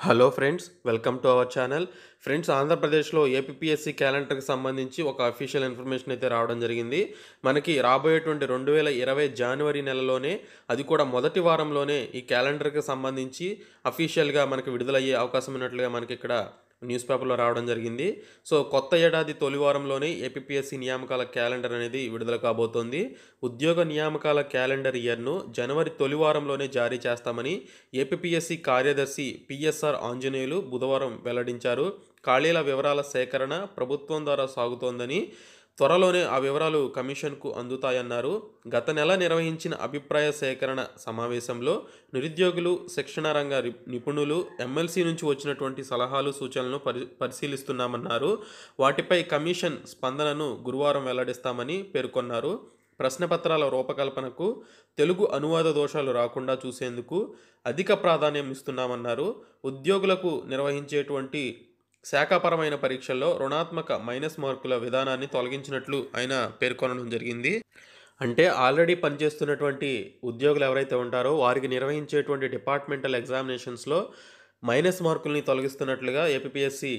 hello friends welcome to our channel friends ఆంధ్రప్రదేశ్లో APSC క్యాలెండర్కి సంబంధించి ఒక అఫీషియల్ ఇన్ఫర్మేషన్ అయితే రావడం జరిగింది మనకి రాబోయేటువంటి రెండు వేల ఇరవై జనవరి నెలలోనే అది కూడా మొదటి వారంలోనే ఈ క్యాలెండర్కి సంబంధించి అఫీషియల్గా మనకి విడుదలయ్యే అవకాశం ఉన్నట్లుగా మనకి ఇక్కడ న్యూస్ పేపర్లో రావడం జరిగింది సో కొత్త ఏడాది తొలి వారంలోనే ఏపీఎస్సి నియామకాల క్యాలెండర్ అనేది విడుదల కాబోతోంది ఉద్యోగ నియామకాల క్యాలెండర్ ఇయర్ను జనవరి తొలి వారంలోనే జారీ చేస్తామని ఏపీఎస్సి కార్యదర్శి పిఎస్ఆర్ ఆంజనేయులు బుధవారం వెల్లడించారు ఖాళీల వివరాల సేకరణ ప్రభుత్వం ద్వారా సాగుతోందని త్వరలోనే ఆ వివరాలు కమిషన్కు అందుతాయన్నారు గత నెల నిర్వహించిన అభిప్రాయ సేకరణ సమావేశంలో నిరుద్యోగులు శిక్షణ రంగ రి- నిపుణులు ఎమ్మెల్సీ నుంచి వచ్చినటువంటి సలహాలు సూచనలను పరి పరిశీలిస్తున్నామన్నారు వాటిపై కమిషన్ స్పందనను గురువారం వెల్లడిస్తామని పేర్కొన్నారు ప్రశ్నపత్రాల రూపకల్పనకు తెలుగు అనువాద దోషాలు రాకుండా చూసేందుకు అధిక ప్రాధాన్యం ఇస్తున్నామన్నారు ఉద్యోగులకు నిర్వహించేటువంటి శాఖాపరమైన పరీక్షల్లో రుణాత్మక మైనస్ మార్కుల విధానాన్ని తొలగించినట్లు ఆయన పేర్కొనడం జరిగింది అంటే ఆల్రెడీ పనిచేస్తున్నటువంటి ఉద్యోగులు ఎవరైతే ఉంటారో వారికి నిర్వహించేటువంటి డిపార్ట్మెంటల్ ఎగ్జామినేషన్స్లో మైనస్ మార్కుల్ని తొలగిస్తున్నట్లుగా ఏపీఎస్సి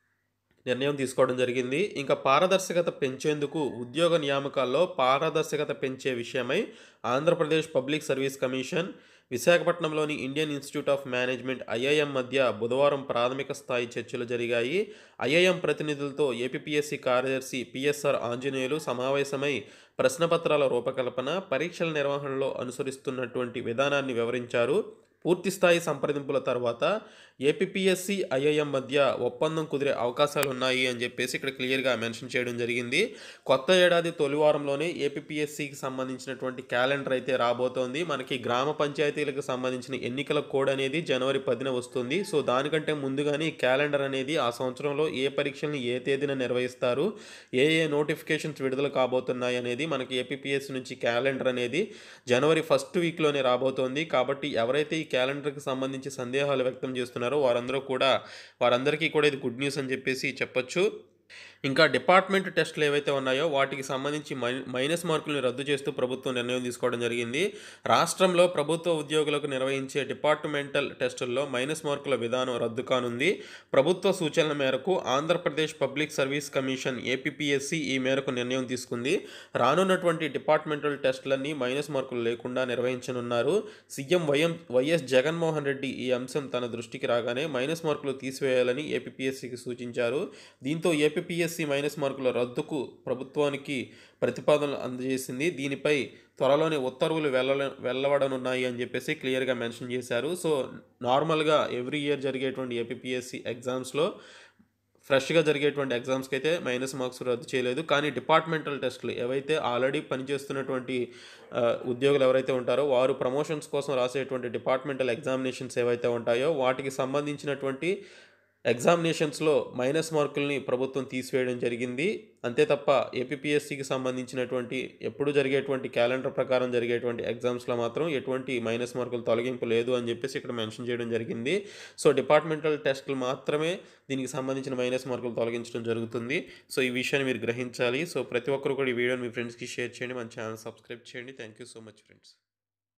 నిర్ణయం తీసుకోవడం జరిగింది ఇంకా పారదర్శకత పెంచేందుకు ఉద్యోగ నియామకాల్లో పారదర్శకత పెంచే విషయమై ఆంధ్రప్రదేశ్ పబ్లిక్ సర్వీస్ కమిషన్ విశాఖపట్నంలోని Indian institute of management IIM మధ్య బుధవారం ప్రాథమిక స్థాయి చర్చలు జరిగాయి ఐఐఎం ప్రతినిధులతో ఏపీఎస్సి కార్యదర్శి పిఎస్ఆర్ ఆంజనేయులు సమావేశమై ప్రశ్నపత్రాల రూపకల్పన పరీక్షల నిర్వహణలో అనుసరిస్తున్నటువంటి విధానాన్ని వివరించారు పూర్తి స్థాయి సంప్రదింపుల తర్వాత ఏపీఎస్సి ఐఐఎం మధ్య ఒప్పందం కుదిరే అవకాశాలు ఉన్నాయి అని చెప్పేసి ఇక్కడ క్లియర్గా మెన్షన్ చేయడం జరిగింది కొత్త ఏడాది తొలి వారంలోనే ఏపీఎస్సికి సంబంధించినటువంటి క్యాలెండర్ అయితే రాబోతోంది మనకి గ్రామ పంచాయతీలకు సంబంధించిన ఎన్నికల కోడ్ అనేది జనవరి పదిన వస్తుంది సో దానికంటే ముందుగానే ఈ క్యాలెండర్ అనేది ఆ సంవత్సరంలో ఏ పరీక్షల్ని ఏ తేదీన నిర్వహిస్తారు ఏ ఏ నోటిఫికేషన్స్ విడుదల కాబోతున్నాయి అనేది మనకి ఏపీఎస్సి నుంచి క్యాలెండర్ అనేది జనవరి ఫస్ట్ వీక్లోనే రాబోతోంది కాబట్టి ఎవరైతే ఈ క్యాలెండర్కి సంబంధించి సందేహాలు వ్యక్తం చేస్తున్నారో వారందరూ కూడా వారందరికీ కూడా ఇది గుడ్ న్యూస్ అని చెప్పేసి చెప్పొచ్చు ఇంకా డిపార్ట్మెంట్ టెస్టులు ఏవైతే ఉన్నాయో వాటికి సంబంధించి మై మైనస్ మార్కులను రద్దు చేస్తూ ప్రభుత్వం నిర్ణయం తీసుకోవడం జరిగింది రాష్ట్రంలో ప్రభుత్వ ఉద్యోగులకు నిర్వహించే డిపార్ట్మెంటల్ టెస్టుల్లో మైనస్ మార్కుల విధానం రద్దు కానుంది ప్రభుత్వ సూచనల మేరకు Andhra Pradesh public service commission APSC ఈ మేరకు నిర్ణయం తీసుకుంది రానున్నటువంటి డిపార్ట్మెంటల్ టెస్టులన్నీ మైనస్ మార్కులు లేకుండా నిర్వహించనున్నారు CM YM YS Jaganmohan Reddy ఈ అంశం తన దృష్టికి రాగానే మైనస్ మార్కులు తీసివేయాలని ఏపీఎస్సికి సూచించారు దీంతో ఏపీఎస్సి మైనస్ మార్కుల రద్దుకు ప్రభుత్వానికి ప్రతిపాదనలు అందజేసింది దీనిపై త్వరలోనే ఉత్తర్వులు వెళ్ళ వెళ్ళవడనున్నాయి అని చెప్పేసి క్లియర్గా మెన్షన్ చేశారు సో నార్మల్గా ఎవ్రీ ఇయర్ జరిగేటువంటి ఏపీఎస్సి ఎగ్జామ్స్లో ఫ్రెష్గా జరిగేటువంటి ఎగ్జామ్స్కి అయితే మైనస్ మార్క్స్ రద్దు చేయలేదు కానీ డిపార్ట్మెంటల్ టెస్టులు ఏవైతే ఆల్రెడీ పనిచేస్తున్నటువంటి ఆ, ఉద్యోగులు ఎవరైతే ఉంటారో వారు ప్రమోషన్స్ కోసం రాసేటువంటి డిపార్ట్మెంటల్ ఎగ్జామినేషన్స్ ఏవైతే ఉంటాయో వాటికి సంబంధించినటువంటి ఎగ్జామినేషన్స్లో మైనస్ మార్కుల్ని ప్రభుత్వం తీసివేయడం జరిగింది అంతే తప్ప ఏపీఎస్సికి సంబంధించినటువంటి ఎప్పుడు జరిగేటువంటి క్యాలెండర్ ప్రకారం జరిగేటువంటి ఎగ్జామ్స్లో మాత్రం ఎటువంటి మైనస్ మార్కులు తొలగింపు లేదు అని చెప్పేసి ఇక్కడ మెన్షన్ చేయడం జరిగింది సో డిపార్ట్మెంటల్ టెస్టులు మాత్రమే దీనికి సంబంధించిన మైనస్ మార్కులు తొలగించడం జరుగుతుంది సో ఈ విషయాన్ని మీరు గ్రహించాలి సో ప్రతి ఒక్కరు కూడా ఈ వీడియోని మీ ఫ్రెండ్స్కి షేర్ చేయండి మన ఛానల్ సబ్స్క్రైబ్ చేయండి thank you so much friends